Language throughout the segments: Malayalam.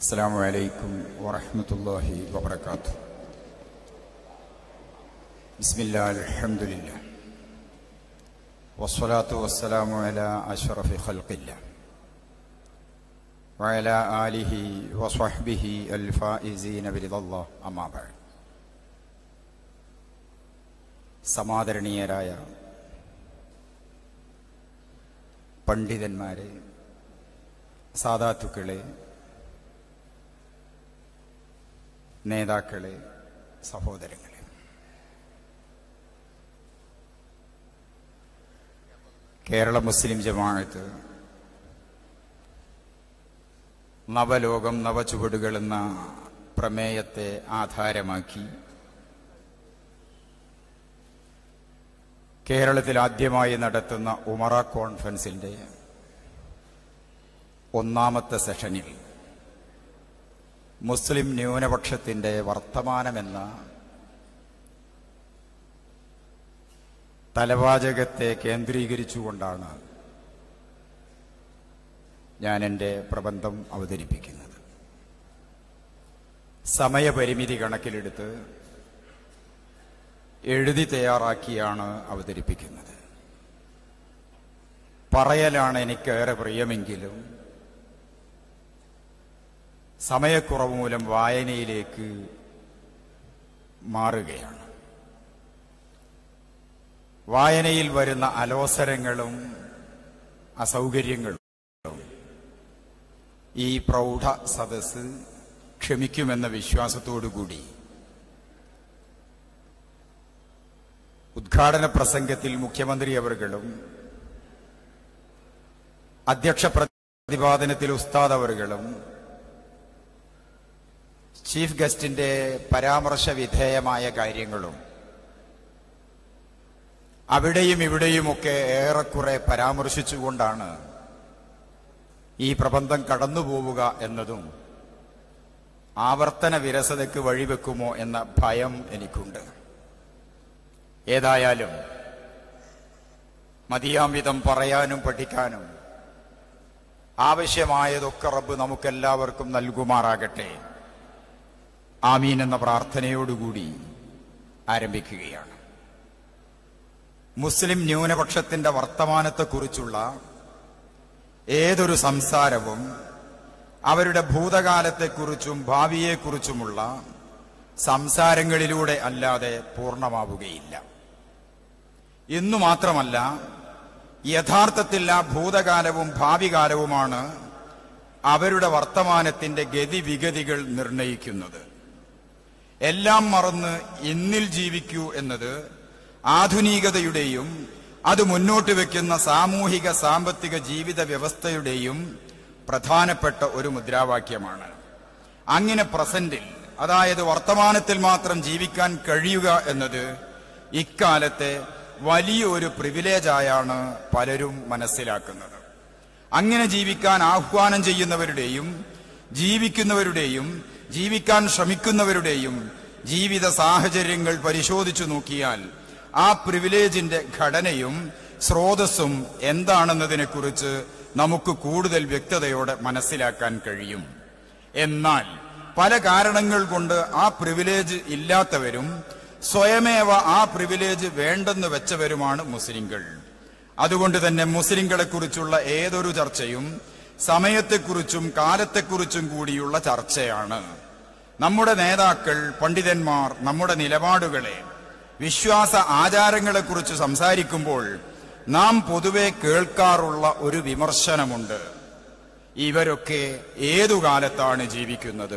السلام عليكم ورحمة الله وبركاته بسم الله الحمد لله والصلاة والسلام على أشرف خلق الله وعلى آله وصحبه الفائزين برضا الله أما بعد സമാദരണീയരായ പണ്ഡിതന്മാരെ സാധാത്തുക്കളെ നേതാക്കളെ സഹോദരങ്ങളെ കേരള മുസ്ലിം ജമാഅത്ത് നവലോകം നവചുവടുകൾ എന്ന പ്രമേയത്തെ ആധാരമാക്കി കേരളത്തിൽ ആദ്യമായി നടത്തുന്ന ഉമറ കോൺഫറൻസിന്റെ ഒന്നാമത്തെ സെഷനിൽ മുസ്ലിം ന്യൂനപക്ഷത്തിന്റെ വർത്തമാനമെന്ന തലവാചകത്തെ കേന്ദ്രീകരിച്ചുകൊണ്ടാണ് ഞാൻ എൻ്റെ പ്രബന്ധം അവതരിപ്പിക്കുന്നത് സമയപരിമിതി കണക്കിലെടുത്ത് എഴുതി തയ്യാറാക്കിയാണ് അവതരിപ്പിക്കുന്നത് പറയലാണ് എനിക്കേറെ പ്രിയമെങ്കിലും സമയക്കുറവ് മൂലം വായനയിലേക്ക് മാറുകയാണ് വായനയിൽ വരുന്ന അലോസരങ്ങളും അസൗകര്യങ്ങളും ഈ പ്രൗഢ സദസ് ക്ഷമിക്കുമെന്ന വിശ്വാസത്തോടുകൂടി ഉദ്ഘാടന പ്രസംഗത്തിൽ മുഖ്യമന്ത്രി അവർകളും അധ്യക്ഷ പ്രതിപാദനത്തിൽ ഉസ്താദ് അവർകളും ചീഫ് ഗസ്റ്റിന്റെ പരാമർശ വിധേയമായ കാര്യങ്ങളും അവിടെയും ഇവിടെയുമൊക്കെ ഏറെക്കുറെ പരാമർശിച്ചുകൊണ്ടാണ് ഈ പ്രബന്ധം കടന്നുപോവുക എന്നതും ആവർത്തന വിരസതയ്ക്ക് വഴിവെക്കുമോ എന്ന ഭയം എനിക്കുണ്ട് ഏതായാലും മതിയാം വിധം പറയാനും പഠിക്കാനും ആവശ്യമായതൊക്കെ റബ്ബ് നമുക്കെല്ലാവർക്കും നൽകുമാറാകട്ടെ ആമീൻ എന്ന പ്രാർത്ഥനയോടുകൂടി ആരംഭിക്കുകയാണ് മുസ്ലിം ന്യൂനപക്ഷത്തിന്റെ വർത്തമാനത്തെക്കുറിച്ചുള്ള ഏതൊരു സംസാരവും അവരുടെ ഭൂതകാലത്തെക്കുറിച്ചും ഭാവിയെക്കുറിച്ചുമുള്ള സംസാരങ്ങളിലൂടെ അല്ലാതെ പൂർണ്ണമാവുകയില്ല എന്നു മാത്രമല്ല യഥാർത്ഥത്തിൽ ആ ഭൂതകാലവും ഭാവി കാലവുമാണ് അവരുടെ വർത്തമാനത്തിന്റെ ഗതിവിഗതികൾ നിർണയിക്കുന്നത് എല്ലാം മറന്ന് ഇന്നിൽ ജീവിക്കൂ എന്നത് ആധുനികതയുടെയും അത് മുന്നോട്ട് വെക്കുന്ന സാമൂഹിക സാമ്പത്തിക ജീവിത വ്യവസ്ഥയുടെയും പ്രധാനപ്പെട്ട ഒരു മുദ്രാവാക്യമാണ് അങ്ങനെ പ്രസന്റിൽ അതായത് വർത്തമാനത്തിൽ മാത്രം ജീവിക്കാൻ കഴിയുക എന്നത് ഇക്കാലത്തെ വലിയൊരു പ്രിവിലേജായാണ് പലരും മനസ്സിലാക്കുന്നത് അങ്ങനെ ജീവിക്കാൻ ആഹ്വാനം ചെയ്യുന്നവരുടെയും ജീവിക്കുന്നവരുടെയും ജീവിക്കാൻ ശ്രമിക്കുന്നവരുടെയും ജീവിത സാഹചര്യങ്ങൾ പരിശോധിച്ചു നോക്കിയാൽ ആ പ്രിവിലേജിന്റെ ഘടനയും സ്രോതസ്സും എന്താണെന്നതിനെക്കുറിച്ച് നമുക്ക് കൂടുതൽ വ്യക്തതയോടെ മനസ്സിലാക്കാൻ കഴിയും എന്നാൽ പല കാരണങ്ങൾ കൊണ്ട് ആ പ്രിവിലേജ് ഇല്ലാത്തവരും സ്വയമേവ ആ പ്രിവിലേജ് വേണ്ടെന്ന് വെച്ചവരുമാണ് മുസ്ലിങ്ങൾ അതുകൊണ്ട് തന്നെ മുസ്ലിങ്ങളെ കുറിച്ചുള്ള ഏതൊരു ചർച്ചയും സമയത്തെക്കുറിച്ചും കാലത്തെക്കുറിച്ചും കൂടിയുള്ള ചർച്ചയാണ് നമ്മുടെ നേതാക്കൾ പണ്ഡിതന്മാർ നമ്മുടെ നിലപാടുകളെ വിശ്വാസ ആചാരങ്ങളെക്കുറിച്ച് സംസാരിക്കുമ്പോൾ നാം പൊതുവെ കേൾക്കാറുള്ള ഒരു വിമർശനമുണ്ട് ഇവരൊക്കെ ഏതു കാലത്താണ് ജീവിക്കുന്നത്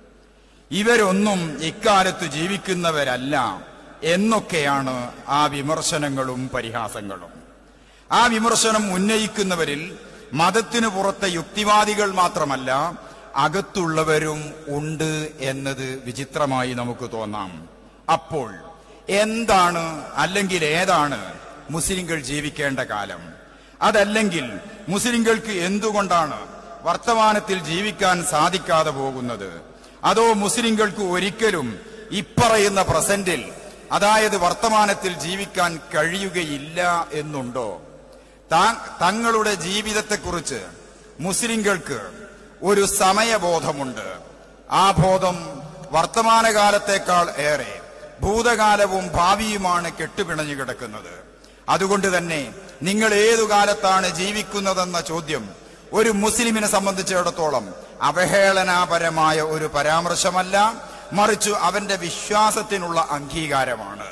ഇവരൊന്നും ഇക്കാലത്ത് ജീവിക്കുന്നവരല്ല എന്നൊക്കെയാണ് ആ വിമർശനങ്ങളും പരിഹാസങ്ങളും ആ വിമർശനം ഉന്നയിക്കുന്നവരിൽ മതത്തിനു പുറത്തെ യുക്തിവാദികൾ മാത്രമല്ല അകത്തുള്ളവരും ഉണ്ട് എന്നത് വിചിത്രമായി നമുക്ക് തോന്നാം അപ്പോൾ എന്താണ് അല്ലെങ്കിൽ ഏതാണ് മുസ്ലിങ്ങൾ ജീവിക്കേണ്ട കാലം അതല്ലെങ്കിൽ മുസ്ലിങ്ങൾക്ക് എന്തുകൊണ്ടാണ് വർത്തമാനത്തിൽ ജീവിക്കാൻ സാധിക്കാതെ പോകുന്നത് അതോ മുസ്ലിങ്ങൾക്ക് ഒരിക്കലും ഇപ്പറയുന്ന പ്രസന്റിൽ അതായത് വർത്തമാനത്തിൽ ജീവിക്കാൻ കഴിയുകയില്ല എന്നുണ്ടോ താ- തങ്ങളുടെ ജീവിതത്തെക്കുറിച്ച് മുസ്ലിങ്ങൾക്ക് ഒരു സമയബോധമുണ്ട് ആ ബോധം വർത്തമാനകാലത്തേക്കാൾ ഏറെ ഭൂതകാലവും ഭാവിയുമാണ് കെട്ടുപിണഞ്ഞു കിടക്കുന്നത് അതുകൊണ്ട് തന്നെ നിങ്ങൾ ഏതു കാലത്താണ് ജീവിക്കുന്നതെന്ന ചോദ്യം ഒരു മുസ്ലിമിനെ സംബന്ധിച്ചിടത്തോളം അവഹേളനാപരമായ ഒരു പരാമർശമല്ല മറിച്ചു അവന്റെ വിശ്വാസത്തിനുള്ള അംഗീകാരമാണ്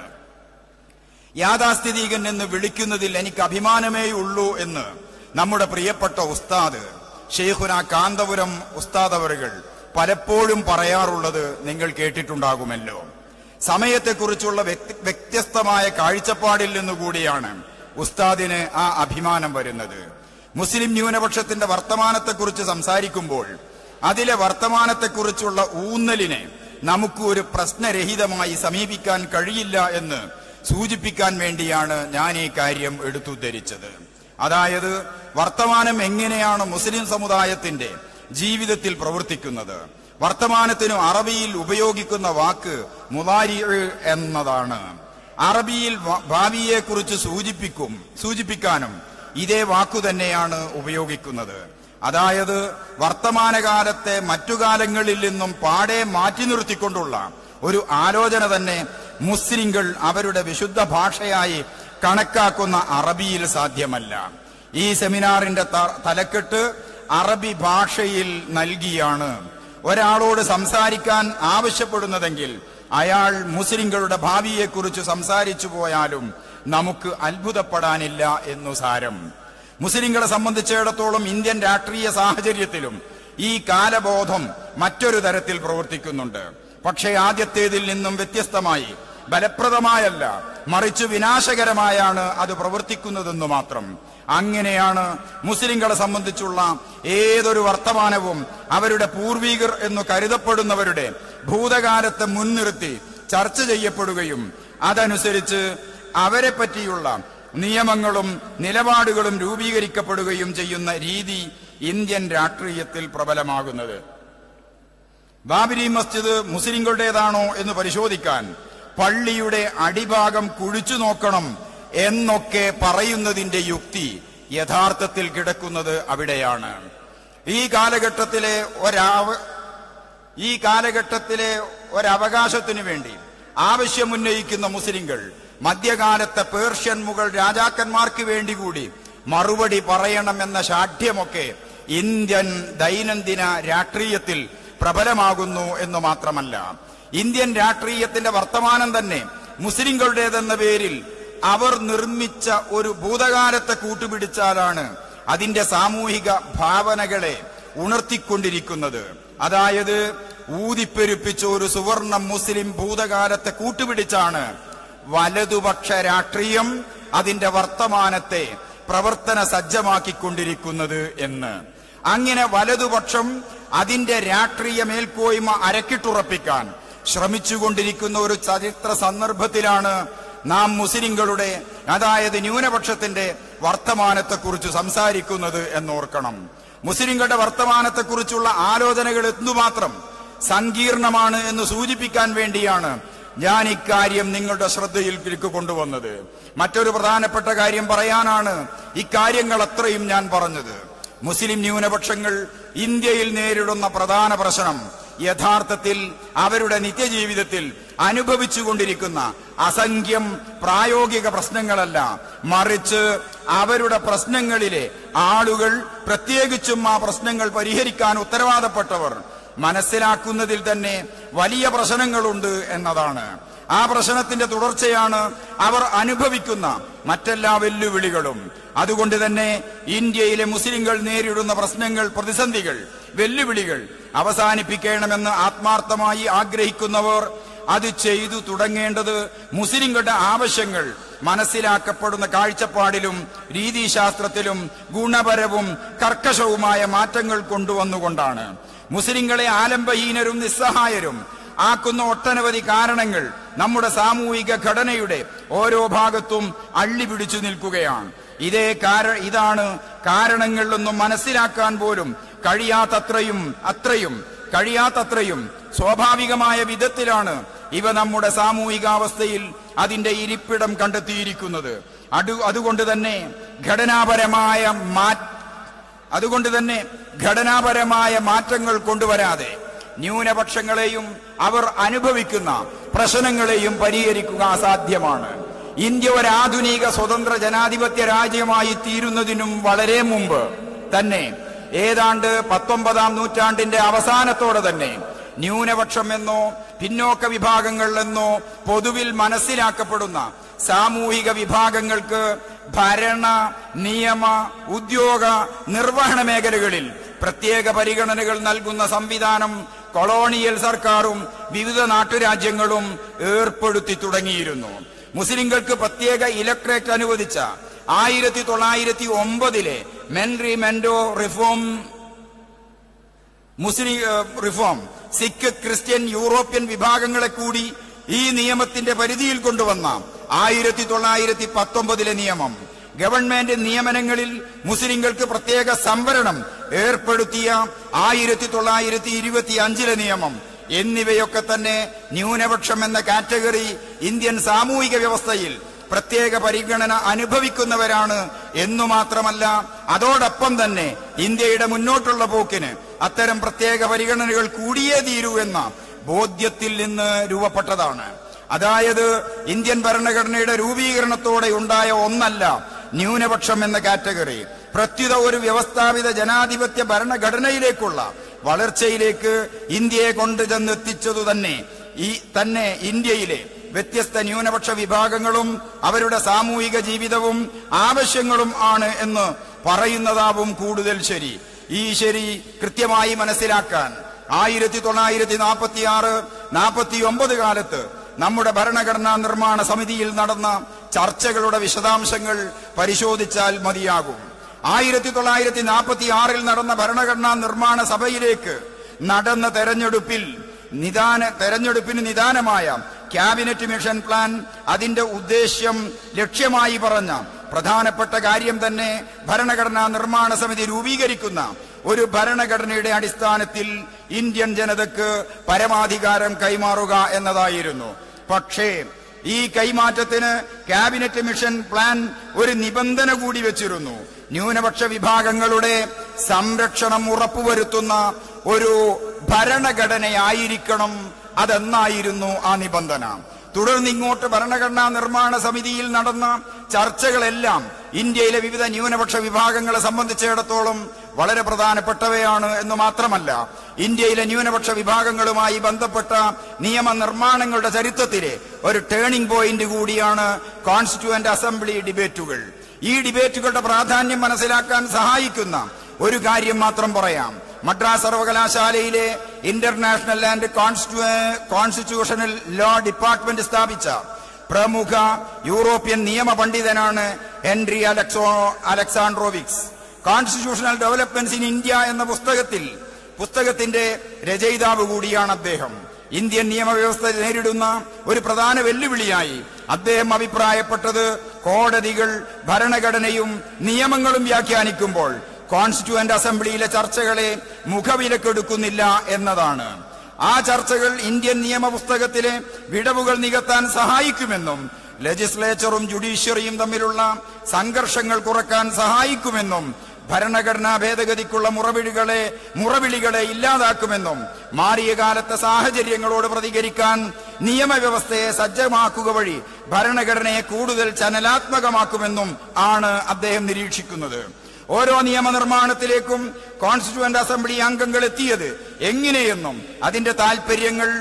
യാഥാസ്ഥിതികൻ എന്ന് വിളിക്കുന്നതിൽ എനിക്ക് അഭിമാനമേ ഉള്ളൂ എന്ന് നമ്മുടെ പ്രിയപ്പെട്ട ഉസ്താദ് ഷെയ്ഖുന കാന്തപുരം ഉസ്താദ് അവറുകൾ പലപ്പോഴും പറയാറുള്ളത് നിങ്ങൾ കേട്ടിട്ടുണ്ടാകുമല്ലോ സമയത്തെക്കുറിച്ചുള്ള വ്യക്തി വ്യത്യസ്തമായ കാഴ്ചപ്പാടിൽ നിന്നുകൂടിയാണ് ഉസ്താദിന് ആ അഭിമാനം വരുന്നത് മുസ്ലിം ന്യൂനപക്ഷത്തിന്റെ വർത്തമാനത്തെക്കുറിച്ച് സംസാരിക്കുമ്പോൾ അതിലെ വർത്തമാനത്തെക്കുറിച്ചുള്ള ഊന്നലിനെ നമുക്ക് ഒരു പ്രശ്നരഹിതമായി സമീപിക്കാൻ കഴിയില്ല എന്ന് സൂചിപ്പിക്കാൻ വേണ്ടിയാണ് ഞാൻ ഈ കാര്യം എടുത്തുദ്ധരിച്ചത് അതായത് വർത്തമാനം എങ്ങനെയാണ് മുസ്ലിം സമുദായത്തിന്റെ ജീവിതത്തിൽ പ്രവർത്തിക്കുന്നത് വർത്തമാനത്തിനു അറബിയിൽ ഉപയോഗിക്കുന്ന വാക്ക് മുതാരി എന്നതാണ് അറബിയിൽ വ- ഭാവിയെക്കുറിച്ച് സൂചിപ്പിക്കും സൂചിപ്പിക്കാനും ഇതേ വാക്കു തന്നെയാണ് ഉപയോഗിക്കുന്നത് അതായത് വർത്തമാനകാലത്തെ മറ്റു കാലങ്ങളിൽ നിന്നും പാടെ മാറ്റി നിർത്തിക്കൊണ്ടുള്ള ഒരു ആലോചന തന്നെ മുസ്ലിങ്ങൾ അവരുടെ വിശുദ്ധ ഭാഷയായി കണക്കാക്കുന്ന അറബിയിൽ സാധ്യമല്ല ഈ സെമിനാറിന്റെ ത- തലക്കെട്ട് അറബി ഭാഷയിൽ നൽകിയാണ് ഒരാളോട് സംസാരിക്കാൻ ആവശ്യപ്പെടുന്നതെങ്കിൽ അയാൾ മുസ്ലിങ്ങളുടെ ഭാവിയെക്കുറിച്ച് സംസാരിച്ചു പോയാലും നമുക്ക് അത്ഭുതപ്പെടാനില്ല എന്നു സാരം മുസ്ലിങ്ങളെ സംബന്ധിച്ചിടത്തോളം ഇന്ത്യൻ രാഷ്ട്രീയ സാഹചര്യത്തിലും ഈ കാലബോധം മറ്റൊരു തരത്തിൽ പ്രവർത്തിക്കുന്നുണ്ട് പക്ഷേ ആദ്യത്തേതിൽ നിന്നും വ്യത്യസ്തമായി ഫലപ്രദമായല്ല മറിച്ച് വിനാശകരമായാണ് അത് പ്രവർത്തിക്കുന്നതെന്ന് മാത്രം അങ്ങനെയാണ് മുസ്ലിങ്ങളെ സംബന്ധിച്ചുള്ള ഏതൊരു വർത്തമാനവും അവരുടെ പൂർവീകർ എന്ന് കരുതപ്പെടുന്നവരുടെ ഭൂതകാലത്തെ മുൻനിർത്തി ചർച്ച ചെയ്യപ്പെടുകയും അതനുസരിച്ച് അവരെ പറ്റിയുള്ള നിയമങ്ങളും നിലപാടുകളും രൂപീകരിക്കപ്പെടുകയും ചെയ്യുന്ന രീതി ഇന്ത്യൻ രാഷ്ട്രീയത്തിൽ പ്രബലമാകുന്നത് ബാബരി മസ്ജിദ് മുസ്ലിങ്ങളുടേതാണോ എന്ന് പരിശോധിക്കാൻ പള്ളിയുടെ അടിഭാഗം കുഴിച്ചു നോക്കണം എന്നൊക്കെ പറയുന്നതിന്റെ യുക്തി യഥാർത്ഥത്തിൽ കിടക്കുന്നത് അവിടെയാണ് ഈ കാലഘട്ടത്തിലെ ഒരാവ ഈ കാലഘട്ടത്തിലെ ഒരവകാശത്തിനു വേണ്ടി ആവശ്യമുന്നയിക്കുന്ന മുസ്ലിങ്ങൾ മധ്യകാലത്തെ പേർഷ്യൻ മുഗൾ രാജാക്കന്മാർക്ക് വേണ്ടി കൂടി മറുപടി പറയണമെന്ന ശാഠ്യമൊക്കെ ഇന്ത്യൻ ദൈനംദിന രാഷ്ട്രീയത്തിൽ പ്രബലമാകുന്നു എന്ന് മാത്രമല്ല ഇന്ത്യൻ രാഷ്ട്രീയത്തിന്റെ വർത്തമാനം തന്നെ മുസ്ലിങ്ങളുടേതെന്ന പേരിൽ അവർ നിർമ്മിച്ച ഒരു ഭൂതകാലത്തെ കൂട്ടുപിടിച്ചാലാണ് അതിന്റെ സാമൂഹിക ഭാവനകളെ ഉണർത്തിക്കൊണ്ടിരിക്കുന്നത് അതായത് ഊതിപ്പെരുപ്പിച്ച ഒരു സുവർണ മുസ്ലിം ഭൂതകാലത്തെ കൂട്ടുപിടിച്ചാണ് വലതുപക്ഷ രാഷ്ട്രീയം അതിന്റെ വർത്തമാനത്തെ പ്രവർത്തന സജ്ജമാക്കിക്കൊണ്ടിരിക്കുന്നത് എന്ന് അങ്ങനെ വലതുപക്ഷം അതിന്റെ രാഷ്ട്രീയ മേൽക്കോയ്മ അരക്കിട്ടുറപ്പിക്കാൻ ശ്രമിച്ചുകൊണ്ടിരിക്കുന്ന ഒരു ചരിത്ര സന്ദർഭത്തിലാണ് നാം മുസ്ലിങ്ങളുടെ അതായത് ന്യൂനപക്ഷത്തിന്റെ വർത്തമാനത്തെക്കുറിച്ച് സംസാരിക്കുന്നത് എന്നോർക്കണം മുസ്ലിങ്ങളുടെ വർത്തമാനത്തെക്കുറിച്ചുള്ള ആലോചനകൾ എന്തുമാത്രം സങ്കീർണമാണ് എന്ന് സൂചിപ്പിക്കാൻ വേണ്ടിയാണ് ഞാൻ ഇക്കാര്യം നിങ്ങളുടെ ശ്രദ്ധയിലേക്ക് കൊണ്ടുവന്നത് മറ്റൊരു പ്രധാനപ്പെട്ട കാര്യം പറയാനാണ് ഇക്കാര്യങ്ങൾ അത്രയും ഞാൻ പറഞ്ഞത് മുസ്ലിം ന്യൂനപക്ഷങ്ങൾ ഇന്ത്യയിൽ നേരിടുന്ന പ്രധാന പ്രശ്നം യഥാർത്ഥത്തിൽ അവരുടെ നിത്യജീവിതത്തിൽ അനുഭവിച്ചുകൊണ്ടിരിക്കുന്ന അസംഖ്യം പ്രായോഗിക പ്രശ്നങ്ങളല്ല മറിച്ച് അവരുടെ പ്രശ്നങ്ങളിലെ ആളുകൾ പ്രത്യേകിച്ചും ആ പ്രശ്നങ്ങൾ പരിഹരിക്കാൻ ഉത്തരവാദപ്പെട്ടവർ മനസ്സിലാക്കുന്നതിൽ തന്നെ വലിയ പ്രശ്നങ്ങളുണ്ട് എന്നതാണ് ആ പ്രശ്നത്തിന്റെ തുടർച്ചയാണ് അവർ അനുഭവിക്കുന്ന മറ്റെല്ലാ വെല്ലുവിളികളും അതുകൊണ്ട് തന്നെ ഇന്ത്യയിലെ മുസ്ലിങ്ങൾ നേരിടുന്ന പ്രശ്നങ്ങൾ പ്രതിസന്ധികൾ വെല്ലുവിളികൾ അവസാനിപ്പിക്കണമെന്ന് ആത്മാർത്ഥമായി ആഗ്രഹിക്കുന്നവർ അത് ചെയ്തു തുടങ്ങേണ്ടത് മുസ്ലിങ്ങളുടെ ആവശ്യങ്ങൾ മനസ്സിലാക്കപ്പെടുന്ന കാഴ്ചപ്പാടിലും രീതിശാസ്ത്രത്തിലും ഗുണപരവും കർക്കശവുമായ മാറ്റങ്ങൾ കൊണ്ടുവന്നുകൊണ്ടാണ് മുസ്ലിങ്ങളെ ആലംബഹീനരും നിസ്സഹായരും ആക്കുന്ന ഒട്ടനവധി കാരണങ്ങൾ നമ്മുടെ സാമൂഹിക ഘടനയുടെ ഓരോ ഭാഗത്തും അള്ളിപിടിച്ചു നിൽക്കുകയാണ് ഇതേ കാര ഇതാണ് കാരണങ്ങളിലൊന്നും മനസ്സിലാക്കാൻ പോലും കഴിയാത്തത്രയും അത്രയും കഴിയാത്തത്രയും സ്വാഭാവികമായ വിധത്തിലാണ് ഇവ നമ്മുടെ സാമൂഹികാവസ്ഥയിൽ അതിന്റെ ഇരിപ്പിടം കണ്ടെത്തിയിരിക്കുന്നത് അതു അതുകൊണ്ട് തന്നെ ഘടനാപരമായ മാ അതുകൊണ്ട് തന്നെ ഘടനാപരമായ മാറ്റങ്ങൾ കൊണ്ടുവരാതെ ന്യൂനപക്ഷങ്ങളെയും അവർ അനുഭവിക്കുന്ന പ്രശ്നങ്ങളെയും പരിഹരിക്കുക അസാധ്യമാണ് ഇന്ത്യ ഒരു ആധുനിക സ്വതന്ത്ര ജനാധിപത്യ രാജ്യമായി തീരുന്നതിനും വളരെ മുമ്പ് തന്നെ ഏതാണ്ട് പത്തൊമ്പതാം നൂറ്റാണ്ടിന്റെ അവസാനത്തോടെ തന്നെ ന്യൂനപക്ഷം എന്നോ പിന്നോക്ക വിഭാഗങ്ങൾ എന്നോ പൊതുവിൽ മനസ്സിലാക്കപ്പെടുന്ന സാമൂഹിക വിഭാഗങ്ങൾക്ക് ഭരണ നിയമ ഉദ്യോഗ നിർവഹണ മേഖലകളിൽ പ്രത്യേക പരിഗണനകൾ നൽകുന്ന സംവിധാനം കൊളോണിയൽ സർക്കാരും വിവിധ നാട്ടുരാജ്യങ്ങളും ഏർപ്പെടുത്തി തുടങ്ങിയിരുന്നു മുസ്ലിങ്ങൾക്ക് പ്രത്യേക ഇലക്ട്രേറ്റ് അനുവദിച്ച ആയിരത്തി തൊള്ളായിരത്തി ഒമ്പതിലെ മെൻറി മെൻഡോ റിഫോം മുസ്ലിം ഏഹ്, റിഫോം സിഖ് ക്രിസ്ത്യൻ യൂറോപ്യൻ വിഭാഗങ്ങളെ കൂടി ഈ നിയമത്തിന്റെ പരിധിയിൽ കൊണ്ടുവന്ന ആയിരത്തി തൊള്ളായിരത്തി പത്തൊമ്പതിലെ നിയമം ഗവൺമെന്റ് നിയമനങ്ങളിൽ മുസ്ലിങ്ങൾക്ക് പ്രത്യേക സംവരണം ഏർപ്പെടുത്തിയ ആയിരത്തി തൊള്ളായിരത്തി ഇരുപത്തി അഞ്ചിലെ നിയമം എന്നിവയൊക്കെ തന്നെ ന്യൂനപക്ഷം എന്ന കാറ്റഗറി ഇന്ത്യൻ സാമൂഹിക വ്യവസ്ഥയിൽ പ്രത്യേക പരിഗണന അനുഭവിക്കുന്നവരാണ് എന്നു മാത്രമല്ല അതോടൊപ്പം തന്നെ ഇന്ത്യയുടെ മുന്നോട്ടുള്ള പോക്കിന് അത്തരം പ്രത്യേക പരിഗണനകൾ കൂടിയേ തീരൂ എന്ന ബോധ്യത്തിൽ നിന്ന് രൂപപ്പെട്ടതാണ് അതായത് ഇന്ത്യൻ ഭരണഘടനയുടെ രൂപീകരണത്തോടെ ഉണ്ടായ ഒന്നല്ല ന്യൂനപക്ഷം എന്ന കാറ്റഗറി പ്രത്യുത ഒരു വ്യവസ്ഥാപിത ജനാധിപത്യ ഭരണഘടനയിലേക്കുള്ള വളർച്ചയിലേക്ക് ഇന്ത്യയെ കൊണ്ടുചെന്നെത്തിച്ചതു തന്നെ ഈ തന്നെ ഇന്ത്യയിലെ വ്യത്യസ്ത ന്യൂനപക്ഷ വിഭാഗങ്ങളും അവരുടെ സാമൂഹിക ജീവിതവും ആവശ്യങ്ങളും ആണ് എന്ന് പറയുന്നതാവും കൂടുതൽ ശരി ഈ ശരി കൃത്യമായി മനസ്സിലാക്കാൻ ആയിരത്തി തൊള്ളായിരത്തി നാൽപ്പത്തി ആറ് നാൽപ്പത്തി ഒമ്പത് കാലത്ത് നമ്മുടെ ഭരണഘടനാ നിർമ്മാണ സമിതിയിൽ നടന്ന ചർച്ചകളുടെ വിശദാംശങ്ങൾ പരിശോധിച്ചാൽ മതിയാകും ആയിരത്തി തൊള്ളായിരത്തി നാൽപ്പത്തി ആറിൽ നടന്ന ഭരണഘടനാ നിർമ്മാണ സഭയിലേക്ക് നടന്ന തെരഞ്ഞെടുപ്പിൽ നിദാന തെരഞ്ഞെടുപ്പിന് നിദാനമായ ക്യാബിനറ്റ് മിഷൻ പ്ലാൻ അതിന്റെ ഉദ്ദേശ്യം ലക്ഷ്യമായി പറഞ്ഞ പ്രധാനപ്പെട്ട കാര്യം തന്നെ ഭരണഘടനാ നിർമ്മാണ സമിതി രൂപീകരിക്കുന്ന ഒരു ഭരണഘടനയുടെ അടിസ്ഥാനത്തിൽ ഇന്ത്യൻ ജനതക്ക് പരമാധികാരം കൈമാറുക എന്നതായിരുന്നു പക്ഷേ ഈ കൈമാറ്റത്തിന് ക്യാബിനറ്റ് മിഷൻ പ്ലാൻ ഒരു നിബന്ധന കൂടി വെച്ചിരുന്നു ന്യൂനപക്ഷ വിഭാഗങ്ങളുടെ സംരക്ഷണം ഉറപ്പുവരുത്തുന്ന ഒരു ഭരണഘടനയായിരിക്കണം അതെന്നായിരുന്നു ആ നിബന്ധന തുടർന്ന് ഇങ്ങോട്ട് ഭരണഘടനാ നിർമ്മാണ സമിതിയിൽ നടന്ന ചർച്ചകളെല്ലാം ഇന്ത്യയിലെ വിവിധ ന്യൂനപക്ഷ വിഭാഗങ്ങളെ സംബന്ധിച്ചിടത്തോളം വളരെ പ്രധാനപ്പെട്ടവയാണ് എന്ന് മാത്രമല്ല ഇന്ത്യയിലെ ന്യൂനപക്ഷ വിഭാഗങ്ങളുമായി ബന്ധപ്പെട്ട നിയമനിർമ്മാണങ്ങളുടെ ചരിത്രത്തിലെ ഒരു ടേണിംഗ് പോയിന്റ് കൂടിയാണ് കോൺസ്റ്റിറ്റ്യൂവന്റ് അസംബ്ലി ഡിബേറ്റുകൾ ഈ ഡിബേറ്റുകളുടെ പ്രാധാന്യം മനസ്സിലാക്കാൻ സഹായിക്കുന്ന ഒരു കാര്യം മാത്രം പറയാം മദ്രാസ് സർവകലാശാലയിലെ international and constitutional law department സ്ഥാപിച്ച പ്രമുഖ യൂറോപ്യൻ നിയമ പണ്ഡിതനാണ് ഹെൻറി അലക്സോ Alexandrowicz constitutional developments in India എന്ന പുസ്തകത്തിൽ പുസ്തകത്തിന്റെ രചയിതാവ് കൂടിയാണ് അദ്ദേഹം ഇന്ത്യൻ നിയമവ്യവസ്ഥ നേരിടുന്ന ഒരു പ്രധാന വെല്ലുവിളിയായി അദ്ദേഹം അഭിപ്രായപ്പെട്ടത് കോടതികൾ ഭരണഘടനയും നിയമങ്ങളും വ്യാഖ്യാനിക്കുമ്പോൾ കോൺസ്റ്റിറ്റ്യൂവന്റ് അസംബ്ലിയിലെ ചർച്ചകളെ മുഖവിലക്കെടുക്കുന്നില്ല എന്നതാണ് ആ ചർച്ചകൾ ഇന്ത്യൻ നിയമപുസ്തകത്തിലെ വിടവുകൾ നികത്താൻ സഹായിക്കുമെന്നും ലെജിസ്ലേച്ചറും ജുഡീഷ്യറിയും തമ്മിലുള്ള സംഘർഷങ്ങൾ കുറക്കാൻ സഹായിക്കുമെന്നും ഭരണഘടനാ ഭേദഗതിക്കുള്ള മുറവിളികളെ മുറവിളികളെ ഇല്ലാതാക്കുമെന്നും മാറിയ കാലത്തെ സാഹചര്യങ്ങളോട് പ്രതികരിക്കാൻ നിയമവ്യവസ്ഥയെ സജ്ജമാക്കുക വഴി ഭരണഘടനയെ കൂടുതൽ ചലനാത്മകമാക്കുമെന്നും ആണ് അദ്ദേഹം നിരീക്ഷിക്കുന്നത് ഓരോ നിയമനിർമ്മാണത്തിലേക്കും കോൺസ്റ്റിറ്റ്യൂവന്റ് അസംബ്ലി അംഗങ്ങൾ എത്തിയത് എങ്ങനെയെന്നും അതിന്റെ താൽപര്യങ്ങൾ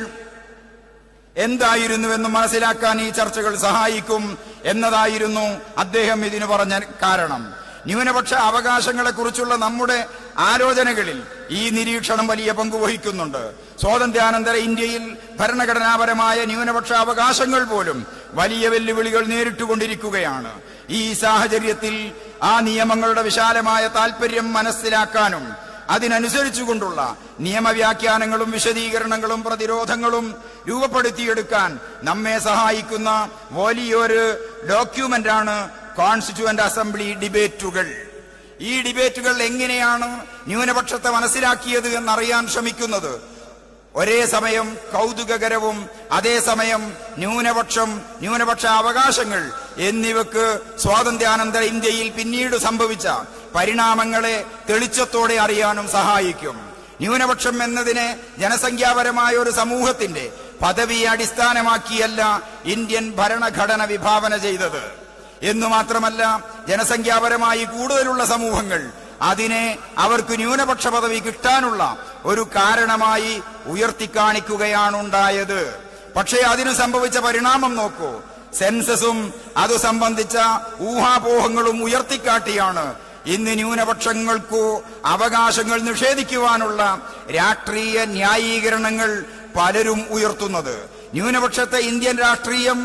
എന്തായിരുന്നുവെന്നും മനസ്സിലാക്കാൻ ഈ ചർച്ചകൾ സഹായിക്കും എന്നതായിരുന്നു അദ്ദേഹം ഇതിനു പറഞ്ഞ കാരണം ന്യൂനപക്ഷ അവകാശങ്ങളെക്കുറിച്ചുള്ള നമ്മുടെ ആലോചനകളിൽ ഈ നിരീക്ഷണം വലിയ പങ്ക് വഹിക്കുന്നുണ്ട് സ്വാതന്ത്ര്യാനന്തര ഇന്ത്യയിൽ ഭരണഘടനാപരമായ ന്യൂനപക്ഷ അവകാശങ്ങൾ പോലും വലിയ വെല്ലുവിളികൾ നേരിട്ടുകൊണ്ടിരിക്കുകയാണ് ഈ സാഹചര്യത്തിൽ ആ നിയമങ്ങളുടെ വിശാലമായ താൽപര്യം മനസ്സിലാക്കാനും അതിനനുസരിച്ചുകൊണ്ടുള്ള നിയമവ്യാഖ്യാനങ്ങളും വിശദീകരണങ്ങളും പ്രതിരോധങ്ങളും രൂപപ്പെടുത്തിയെടുക്കാൻ നമ്മെ സഹായിക്കുന്ന വലിയൊരു ഡോക്യുമെന്റാണ് കോൺസ്റ്റിറ്റ്യൂവന്റ് അസംബ്ലി ഡിബേറ്റുകൾ ഈ ഡിബേറ്റുകൾ എങ്ങനെയാണ് ന്യൂനപക്ഷത്തെ മനസ്സിലാക്കിയത് എന്നറിയാൻ ശ്രമിക്കുന്നത് ഒരേ സമയം കൗതുകകരവും അതേസമയം ന്യൂനപക്ഷം ന്യൂനപക്ഷ അവകാശങ്ങൾ എന്നിവക്ക് സ്വാതന്ത്ര്യാനന്തര ഇന്ത്യയിൽ പിന്നീട് സംഭവിച്ച പരിണാമങ്ങളെ തെളിച്ചത്തോടെ അറിയാനും സഹായിക്കും ന്യൂനപക്ഷം എന്നതിനെ ജനസംഖ്യാപരമായ ഒരു സമൂഹത്തിന്റെ പദവിയെ അടിസ്ഥാനമാക്കിയല്ല ഇന്ത്യൻ ഭരണഘടന വിഭാവന ചെയ്തത് എന്നു മാത്രമല്ല ജനസംഖ്യാപരമായി കൂടുതലുള്ള സമൂഹങ്ങൾ അതിനെ അവർക്ക് ന്യൂനപക്ഷ പദവി കിട്ടാനുള്ള ഒരു കാരണമായി ഉയർത്തിക്കാണിക്കുകയാണുണ്ടായത് പക്ഷേ അതിനു സംഭവിച്ച പരിണാമം നോക്കൂ സെൻസസും അത് സംബന്ധിച്ച ഊഹാപോഹങ്ങളും ഉയർത്തിക്കാട്ടിയാണ് ഇന്ന് ന്യൂനപക്ഷങ്ങൾക്കു അവകാശങ്ങൾ നിഷേധിക്കുവാനുള്ള രാഷ്ട്രീയ ന്യായീകരണങ്ങൾ പലരും ഉയർത്തുന്നത് ന്യൂനപക്ഷത്തെ ഇന്ത്യൻ രാഷ്ട്രീയം